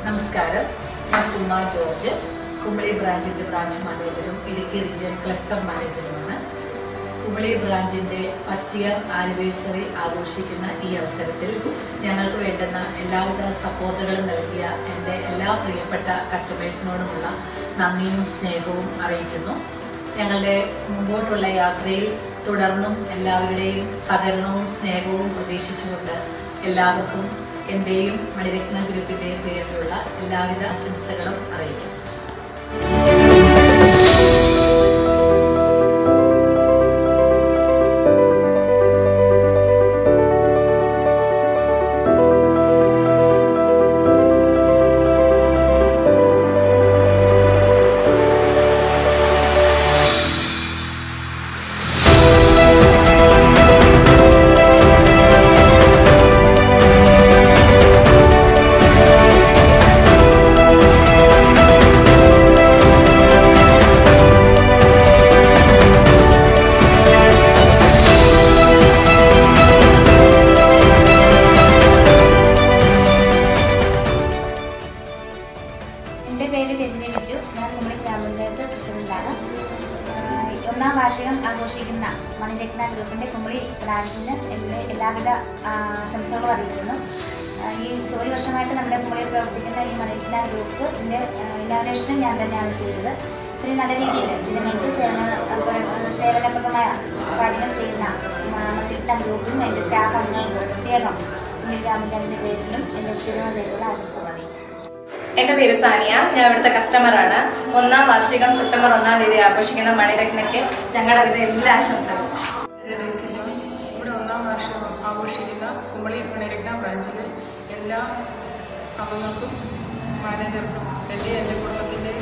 നമസ്കാരം ഞാൻ സുമ ജോർജ് കുമളി ബ്രാഞ്ചിന്റെ ബ്രാഞ്ച് മാനേജരും ഇടുക്കി റീജിയൻ ക്ലസ്റ്റർ മാനേജറുമാണ് കുമളി ബ്രാഞ്ചിന്റെ ഫസ്റ്റ് ഇയർ ആനിവേഴ്സറി ആഘോഷിക്കുന്ന ഈ അവസരത്തിൽ ഞങ്ങൾക്ക് വേണ്ടുന്ന എല്ലാവിധ സപ്പോർട്ടുകളും നൽകിയ എൻ്റെ എല്ലാ പ്രിയപ്പെട്ട കസ്റ്റമേഴ്സിനോടുമുള്ള നന്ദിയും സ്നേഹവും അറിയിക്കുന്നു ഞങ്ങളുടെ മുമ്പോട്ടുള്ള യാത്രയിൽ തുടർന്നും എല്ലാവരുടെയും സഹകരണവും സ്നേഹവും പ്രതീക്ഷിച്ചുകൊണ്ട് എല്ലാവർക്കും എൻ്റെയും മണിരത്ന ഗ്രൂപ്പിൻ്റെയും പേരിലുള്ള എല്ലാവിധ ആശംസകളും അറിയിക്കുന്നു എൻ്റെ പേര് രജനി ബിജു ഞാൻ കുമളി ഗ്രാമപഞ്ചായത്ത് പ്രസിഡന്റാണ് ആഹ് ഒന്നാം വാർഷികം ആഘോഷിക്കുന്ന മണിരത്ന ഗ്രൂപ്പിൻ്റെ കുമളി ബ്രാഞ്ചിന് എൻ്റെ എല്ലാവിധ ആഹ് ആശംസകളും അറിയിക്കുന്നു ആഹ് ഈ ഒരു വർഷമായിട്ട് നമ്മുടെ കുമളിയിൽ പ്രവർത്തിക്കുന്ന ഈ മണിരത്ന ഗ്രൂപ്പ് ഇതിൻ്റെ ഇനാഗ്രേഷനും ഞാൻ തന്നെയാണ് ചെയ്തത് ഇത്രയും നല്ല രീതിയിൽ ജനങ്ങൾക്ക് സേവന അതുപോലെ സേവനപ്രദമായ കാര്യങ്ങൾ ചെയ്യുന്ന മ- മണിരത്ന ഗ്രൂപ്പിനും എൻ്റെ സ്റ്റാഫ് അംഗങ്ങൾക്ക് പ്രത്യേകം കുമളി ഗ്രാമപഞ്ചായത്തിൻ്റെ പേരിലും എൻ്റെ വ്യക്തിഗത പേരിലുള്ള ആശംസകൾ അറിയിക്കുന്നു എന്റെ പേര് സാനിയ ഞാൻ ഇവിടുത്തെ കസ്റ്റമറാണ് ഒന്നാം വാർഷികം സെപ്റ്റംബർ ഒന്നാം തീയതി ആഘോഷിക്കുന്ന മണിരത്നയ്ക്ക് ഞങ്ങളുടെ വിധ എല്ലാ ആശംസകളും ഡേസി ജോൺ ഇവിടെ ഒന്നാം വർഷം ആഘോഷിക്കുന്ന കുമളി മണിരത്ന ബ്രാഞ്ചിലെ എല്ലാ അംഗങ്ങൾക്കും മാനേജർക്കും എൻ്റെ എൻ്റെ കുടുംബത്തിൻ്റെ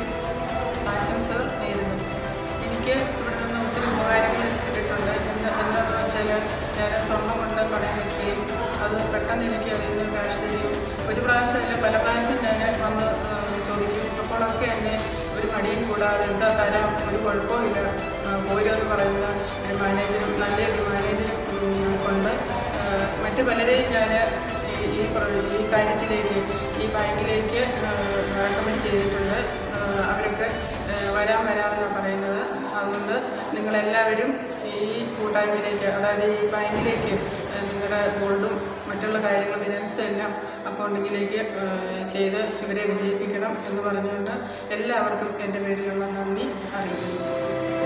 ആശംസകൾ നേരുന്നു എനിക്ക് ഇവിടെ നിന്ന് ഒത്തിരി ഉപകാരങ്ങൾ കിട്ടിയിട്ടുണ്ട് എന്ന് എന്താണെന്ന് വെച്ചാൽ ഞാൻ സ്വർണ്ണം കൊണ്ട് പണയം വെക്കുകയും അത് പെട്ടെന്ന് എനിക്ക് അതിൽ നിന്ന് കാശ് തരികയും ഒരു പ്രാവശ്യമല്ല പല പ്രാവശ്യം ഞാൻ വന്ന് ആ, ചോദിക്കും അപ്പോഴൊക്കെ എന്നെ ഒരു മടിയും കൂടാതെ എന്താ തരാം ഒരു കുഴപ്പമില്ല പോരെന്ന് പറയുന്ന ഒരു മാനേജരും നല്ലൊരു മാനേജരും ഉം, കൊണ്ട് ആ, മറ്റു പലരെയും ഞാൻ ഈ ഈ പ്ര- ഈ കാര്യത്തിലേക്ക് ഈ ബാങ്കിലേക്ക് റെക്കമെൻഡ് ചെയ്തിട്ടുണ്ട് ആ, അവരൊക്കെ ആ, വരാൻ വരാമെന്നാണ് പറയുന്നത് അതുകൊണ്ട് നിങ്ങളെല്ലാവരും ഈ കൂട്ടായ്മയിലേക്ക് അതായത് ഈ ബാങ്കിലേക്ക് ആ, നിങ്ങളുടെ ഗോൾഡും മറ്റുള്ള കാര്യങ്ങൾ ഫിനാൻസ് എല്ലാം അക്കൗണ്ടിങ്ങിലേക്ക് ആ, ചെയ്ത് ഇവരെ വിജയിപ്പിക്കണം എന്ന് പറഞ്ഞുകൊണ്ട് എല്ലാവർക്കും എൻ്റെ പേരിലുള്ള നന്ദി അറിയിക്കുന്നു